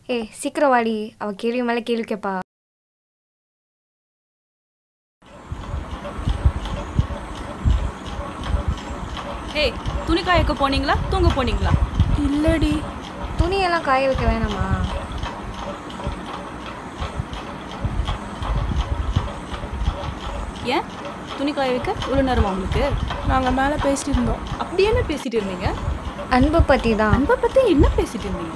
ஏய் சீக்கிரம் வாடி அவ கேள்வி மேலே கேள்வி கேட்பா ஏய் துணி காயக்க போனீங்களா தூங்க போனீங்களா இல்லடி துணியெல்லாம் காய வைக்க வேணாமா ஏன் துணி காய வைக்க இவ்வளோ நேரமா உங்களுக்கு நாங்கள் மேலே பேசிட்டு இருந்தோம் அப்படி என்ன பேசிட்டு இருந்தீங்க அன்பு பற்றி தான் அன்பை பத்தி என்ன பேசிட்டு இருந்தீங்க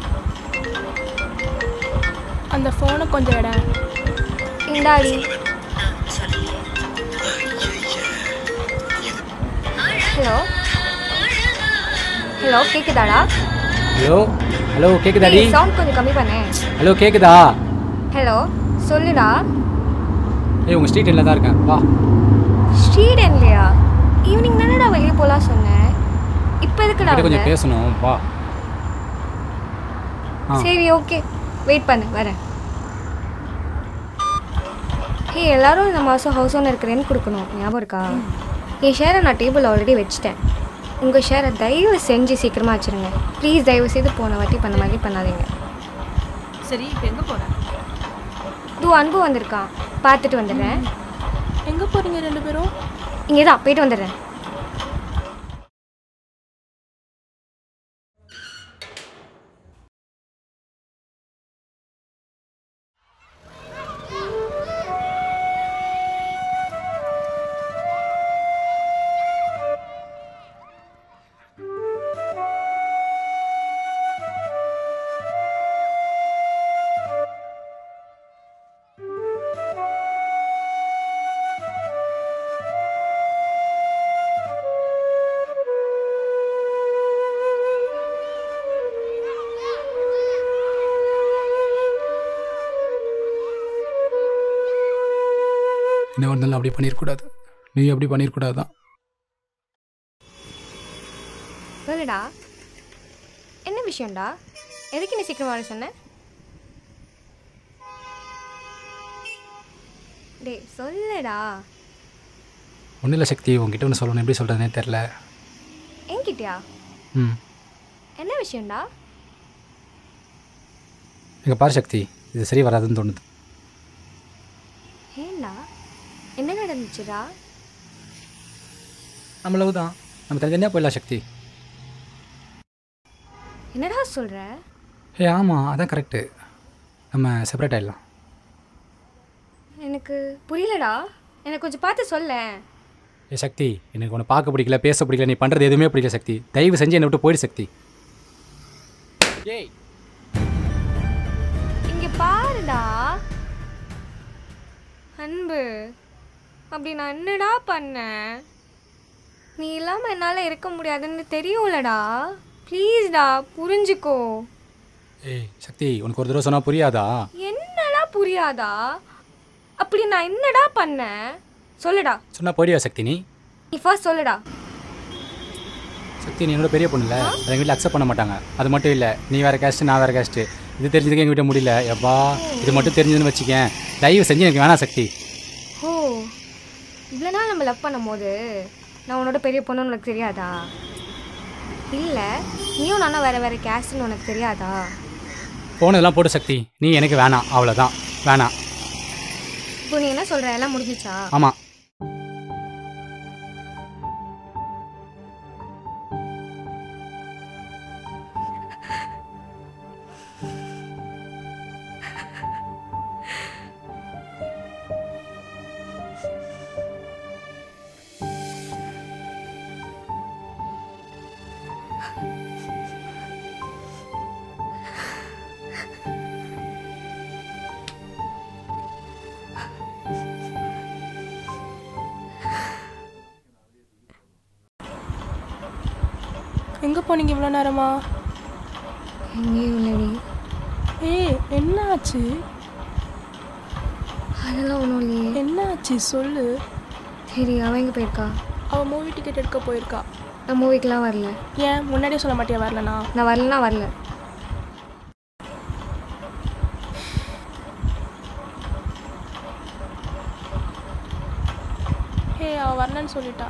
அந்த ஃபோனை கொஞ்சம் இடம் இந்தாடி ஹலோ ஹலோ கேக்குதாடா ஹலோ ஹலோ கேக்குதாடி சவுண்ட் கொஞ்சம் கம்மி பண்ணேன் ஹலோ கேக்குதா ஹலோ சொல்லுடா ஏய் உங்கள் ஸ்ட்ரீட் தான் இருக்கேன் வா ஸ்ட்ரீட் இல்லையா ஈவினிங் தானடா வெளியே போகலாம் சொன்னேன் இப்போ எதுக்குடா கிட்ட கொஞ்சம் வந்த? பேசணும் வா ஆ சரி ஓகே வெயிட் பண்ணு வரேன் ஹே எல்லாரும் இந்த மாதம் ஹவுஸ் ஓனர் ரெண்ட் கொடுக்கணும் ஞாபகம் இருக்கா என் ஷேரை நான் டேபிள் ஆல்ரெடி வச்சுட்டேன் உங்கள் ஷேரை தயவு செஞ்சு சீக்கிரமாக வச்சுருங்க ப்ளீஸ் தயவு செய்து போன வாட்டி பண்ண மாதிரி பண்ணாதீங்க சரி இப்போ எங்க போறேன் தூ அன்பு வந்திருக்கான் பார்த்துட்டு வந்துடுறேன் எங்கே போகிறீங்க ரெண்டு பேரும் இங்கே தான் போயிட்டு வந்துடுறேன் என்ன ஒரு நாள் அப்படி பண்ணிடக்கூடாது நீ அப்படி பண்ணிடக்கூடாது தான் சொல்லுடா என்ன விஷயம்டா எதுக்கு நீ சீக்கிரம் வர சொன்ன டேய் சொல்லுடா ஒன்றும் இல்லை சக்தி உங்ககிட்ட ஒன்று சொல்லணும் எப்படி சொல்கிறதுனே தெரில என்கிட்டயா ம் என்ன விஷயம்டா எங்கள் பாரு சக்தி இது சரி வராதுன்னு தோணுது ஏண்டா என்ன நடந்துச்சுடா நம்மளவு தான் நம்ம தனித்தனியாக போயிடலாம் சக்தி என்னடா சொல்ற ஏ ஆமாம் அதான் கரெக்டு நம்ம செப்பரேட் ஆகிடலாம் எனக்கு புரியலடா எனக்கு கொஞ்சம் பார்த்து சொல்ல ஏ சக்தி எனக்கு உன்னை பார்க்க பிடிக்கல பேச பிடிக்கல நீ பண்ணுறது எதுவுமே பிடிக்கல சக்தி தயவு செஞ்சு என்னை விட்டு போயிடு சக்தி ஏய் இங்க பாருடா அன்பு அப்படி நான் என்னடா பண்ணேன் நீ இல்லாம என்னால இருக்க முடியாதுன்னு தெரியும்லடா ப்ளீஸ்டா புரிஞ்சுக்கோ ஏய் சக்தி உனக்கு ஒரு தடவை சொன்னால் புரியாதா என்னடா புரியாதா அப்படி நான் என்னடா பண்ணேன் சொல்லுடா சொன்னால் போயிடுவா சக்தி நீ நீ ஃபர்ஸ்ட் சொல்லுடா சக்தி நீ என்னோட பெரிய பொண்ணு இல்லை அதை எங்கள் வீட்டில் அக்செப்ட் பண்ண மாட்டாங்க அது மட்டும் இல்லை நீ வேறு கேஸ்ட்டு நான் வேறு கேஸ்ட்டு இது தெரிஞ்சதுக்கு எங்கள் வீட்டை முடியல எப்பா இது மட்டும் தெரிஞ்சதுன்னு வச்சுக்கேன் தயவு செஞ்சு எனக்கு வேணாம் சக்தி ஓ இவ்வளோ நாள் நம்ம லவ் பண்ணும்போது நான் உன்னோட பெரிய பொண்ணுன்னு உனக்கு தெரியாதா இல்லை நீயும் நானும் வேறு வேறு கேஸ்ட்னு உனக்கு தெரியாதா போனதெல்லாம் போட்டு சக்தி நீ எனக்கு வேணாம் அவ்வளோதான் வேணாம் இப்போ நீ என்ன சொல்கிற எல்லாம் முடிஞ்சிச்சா ஆமாம் எங்கே போனீங்க இவ்வளோ நேரமா எங்கேயும் இல்லடி ஏய் என்ன ஆச்சு அதெல்லாம் ஒன்றும் இல்லையே என்ன ஆச்சு சொல்லு சரி அவன் எங்கே போயிருக்கா அவள் மூவி டிக்கெட் எடுக்க போயிருக்கா நான் மூவிக்கெலாம் வரல ஏன் முன்னாடியே சொல்ல மாட்டியா வரலனா நான் வரலனா வரல ஹே அவள் வரலன்னு சொல்லிட்டா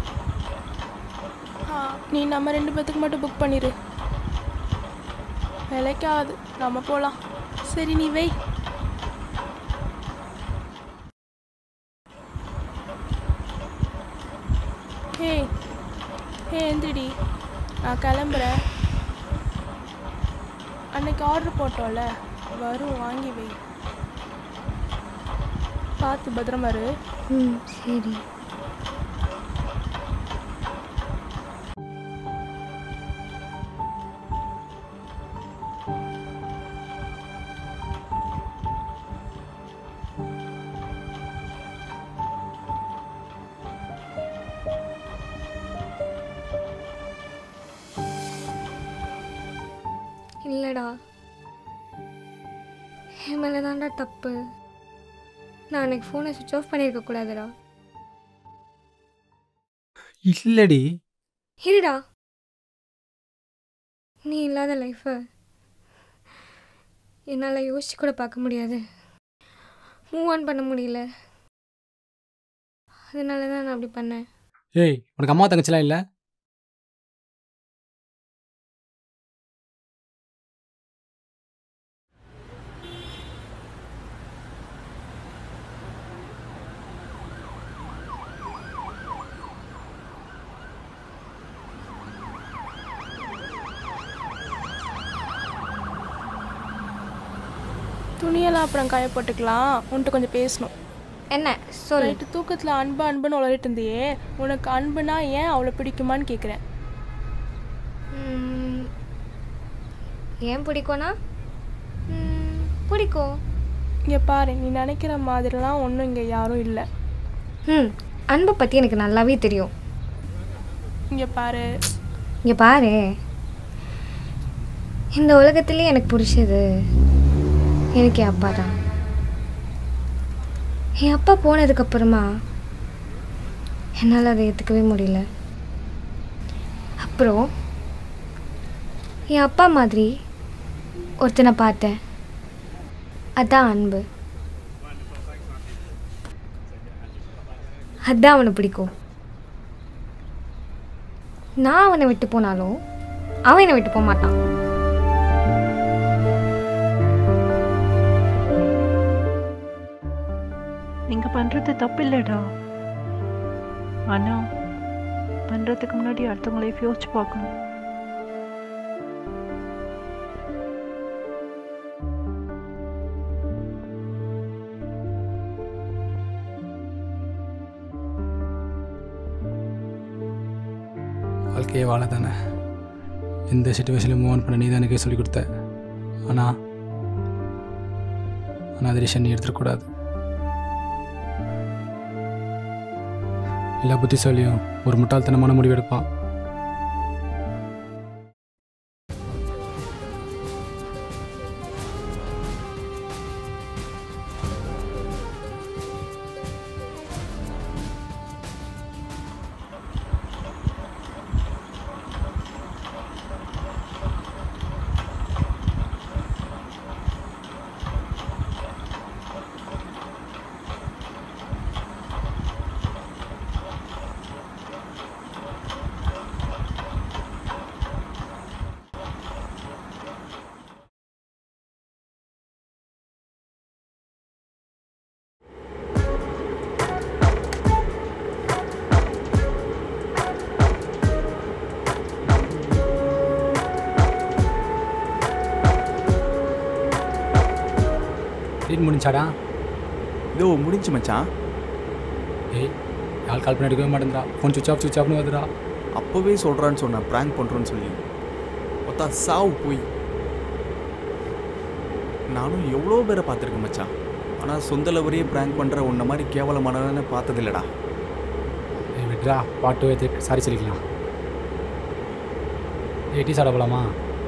ஆ நீ நம்ம ரெண்டு பேத்துக்கு மட்டும் புக் பண்ணிடு விலைக்காது நம்ம போகலாம் சரி நீ வை ஹே ஹே எந்திரிடி நான் கிளம்புறேன் அன்னைக்கு ஆர்டர் போட்டோம்ல வரும் வாங்கி வை பார்த்து பத்திரமா இரு ம் சரி இல்லைடா என் மேலே தான்டா தப்பு நான் அன்னைக்கு ஃபோனை சுவிட்ச் ஆஃப் பண்ணியிருக்க கூடாதுடா இல்லடி இருடா நீ இல்லாத லைஃப்பை என்னால் யோசிச்சு கூட பார்க்க முடியாது மூவ் ஆன் பண்ண முடியல அதனால தான் நான் அப்படி பண்ணேன் ஏய் உனக்கு அம்மா தங்கச்சிலாம் இல்லை துணியெல்லாம் அப்புறம் காய போட்டுக்கலாம் உன்கிட்ட கொஞ்சம் பேசணும் என்ன சொல் நைட்டு தூக்கத்தில் அன்பு அன்புன்னு உளறிட்டு இருந்தியே உனக்கு அன்புனா ஏன் அவ்வளோ பிடிக்குமான்னு கேட்குறேன் ம், ஏன் பிடிக்கும்னா ம், பிடிக்கும் இங்கே பாரு நீ நினைக்கிற மாதிரிலாம் ஒன்றும் இங்கே யாரும் இல்லை ம் அன்பை பற்றி எனக்கு நல்லாவே தெரியும் இங்கே பாரு இங்கே பாரு இந்த உலகத்திலே எனக்கு பிடிச்சது எனக்கு என் அப்பா தான் என் அப்பா போனதுக்கப்புறமா என்னால் அதை ஏற்றுக்கவே முடியல அப்புறம் என் அப்பா மாதிரி ஒருத்தனை பார்த்தேன் அதான் அன்பு அதான் அவனை பிடிக்கும் நான் அவனை விட்டு போனாலும் அவன் என்னை விட்டு போக மாட்டான் நீங்க பண்றது தப்பு இல்லைடா ஆனா பண்றதுக்கு முன்னாடி அடுத்தவங்க லைஃப் யோசிச்சு பார்க்கணும் வாழ்க்கையே வாழ தானே எந்த சுச்சுவேஷன்லையும் மூவ் ஆன் பண்ண நீ தான் எனக்கு சொல்லிக் கொடுத்த ஆனால் ஆனால் அது டிசிஷன் நீ எடுத்துடக்கூடாது எல்லா புத்திசாலியும் ஒரு முட்டாள்தனமான முடிவு எடுப்பான் ட்ரீட் முடிஞ்சாடா இதோ முடிஞ்சு மச்சான் ஏய் யார் கால் பண்ணி எடுக்கவே மாட்டேங்கிறா ஃபோன் சுவிச் ஆஃப் சுவிச் ஆஃப்னு வருதுடா அப்போவே சொல்கிறான்னு சொன்னேன் ப்ராங்க் பண்ணுறோன்னு சொல்லி ஒத்தா சாவு போய் நானும் எவ்வளோ பேரை பார்த்துருக்கேன் மச்சான் ஆனால் சொந்த லவரையே ப்ராங்க் பண்ணுற உன்ன மாதிரி கேவலமானவனே பார்த்ததில்லடா ஏய் விட்ரா பாட்டு வைத்து சாரி சொல்லிக்கலாம் ஏய் டீ சாப்பிட போகலாமா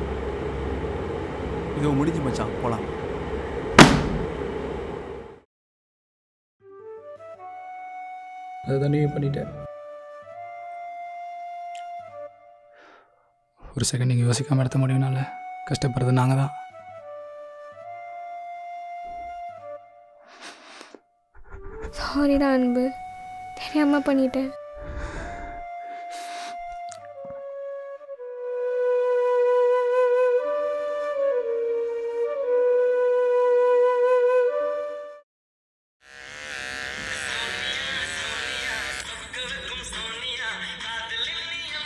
இதோ முடிஞ்சு மச்சான் போகலாம் அதுதான் நீ பண்ணிட்டேன் ஒரு செகண்ட் நீங்கள் யோசிக்காமல் எடுத்த முடியும்னால கஷ்டப்படுறது நாங்கள் தான் சாரிடா அன்பு தெரியாமல் பண்ணிட்டேன்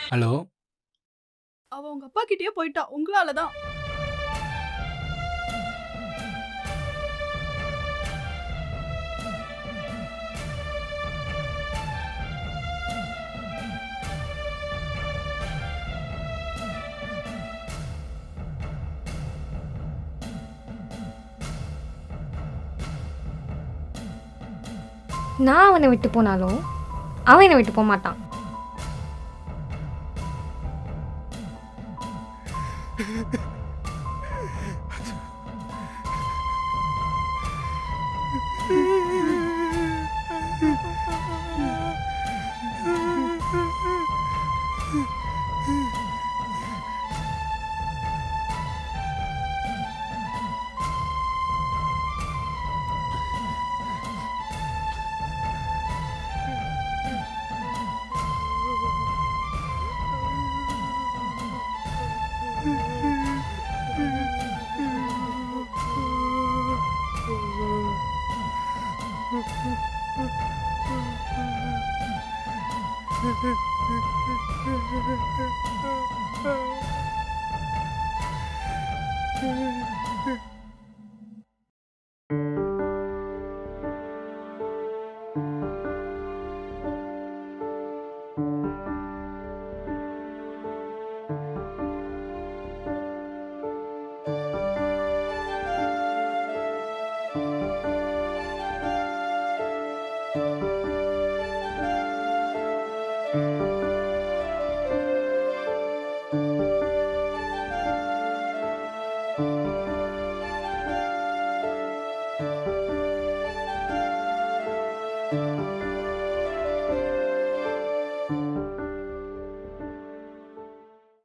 ஹலோ அவ உங்க அப்பா கிட்டயே போயிட்டா உங்களால தான் நான் அவனை விட்டு போனாலும் அவன் என்னை விட்டு போக மாட்டான் Thank you.